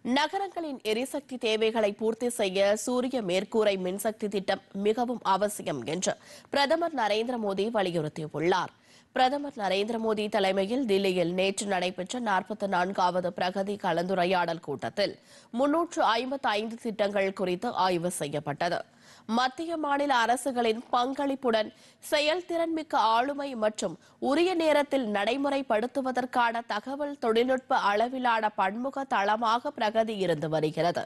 நகரங்களின் எரிசக்தி தேவைகளை பூர்த்தி செய்ய சூரிய மேற்கூரை மின்சக்தி திட்டம் மிகவும் அவசியம் என்று பிரதமர் நரேந்திர மோடி வலியுறுத்தியுள்ளார் பிரதமர் நரேந்திர மோடி தலைமையில் தில்லியில் நேற்று நடைபெற்ற நாற்பத்தி நான்காவது பிரகதி கலந்துரையாடல் கூட்டத்தில் முன்னூற்று ஐம்பத்தி ஐந்து திட்டங்கள் குறித்து ஆய்வு செய்யப்பட்டது மத்திய மாநில அரசுகளின் பங்களிப்புடன் செயல்திறன்மிக்க ஆளுமை மற்றும் உரிய நேரத்தில் நடைமுறைப்படுத்துவதற்கான தகவல் தொழில்நுட்ப அளவிலான பன்முக தளமாக பிரகதி இருந்து வருகிறது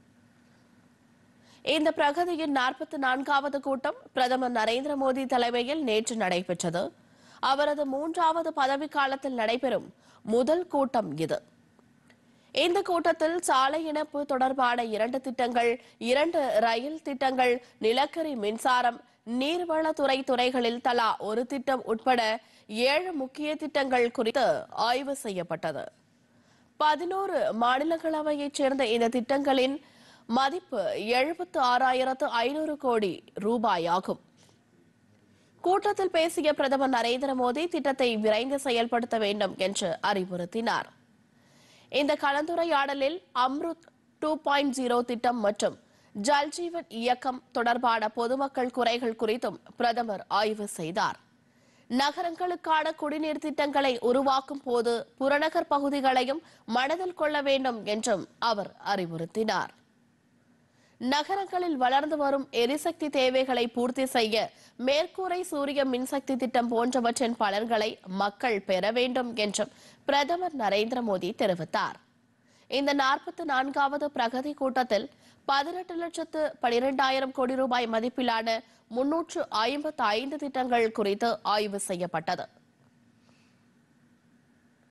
இந்த பிரகதியின் நாற்பத்தி நான்காவது கூட்டம் பிரதமர் நரேந்திர மோடி தலைமையில் நேற்று நடைபெற்றது அவரது மூன்றாவது பதவிக்காலத்தில் நடைபெறும் முதல் கூட்டம் இது இந்த கூட்டத்தில் சாலை இணைப்பு தொடர்பான இரண்டு திட்டங்கள் இரண்டு ரயில் திட்டங்கள் நிலக்கரி மின்சாரம் நீர்வளத்துறை துறைகளில் தலா ஒரு திட்டம் உட்பட ஏழு முக்கிய திட்டங்கள் குறித்து ஆய்வு செய்யப்பட்டது பதினோரு மாநிலங்களவையைச் சேர்ந்த இந்த திட்டங்களின் மதிப்பு எழுபத்து ஆறாயிரத்து ஐநூறு கோடி ரூபாயாகும் கூட்டத்தில் பேசிய பிரதமர் நரேந்திர மோடி திட்டத்தை விரைந்து செயல்படுத்த வேண்டும் என்று அறிவுறுத்தினார் இந்த கலந்துரையாடலில் அம்ருத் டூ பாயிண்ட் ஜீரோ திட்டம் மற்றும் ஜல்ஜீவன் இயக்கம் தொடர்பான பொதுமக்கள் குறைகள் குறித்தும் பிரதமர் ஆய்வு செய்தார் நகரங்களுக்கான குடிநீர் திட்டங்களை உருவாக்கும் போது புறநகர் பகுதிகளையும் மனதில் கொள்ள வேண்டும் என்றும் அவர் அறிவுறுத்தினார் நகரங்களில் வளர்ந்து வரும் எரிசக்தி தேவைகளை பூர்த்தி செய்ய மேற்கூரை சூரிய மின்சக்தி திட்டம் போன்றவற்றின் பலன்களை மக்கள் பெற வேண்டும் என்றும் பிரதமர் நரேந்திர மோடி தெரிவித்தார் இந்த நாற்பத்தி நான்காவது பிரகதி கூட்டத்தில் பதினெட்டு லட்சத்து பனிரெண்டாயிரம் கோடி ரூபாய் மதிப்பிலான முன்னூற்று ஐம்பத்து ஐந்து திட்டங்கள் குறித்து ஆய்வு செய்யப்பட்டது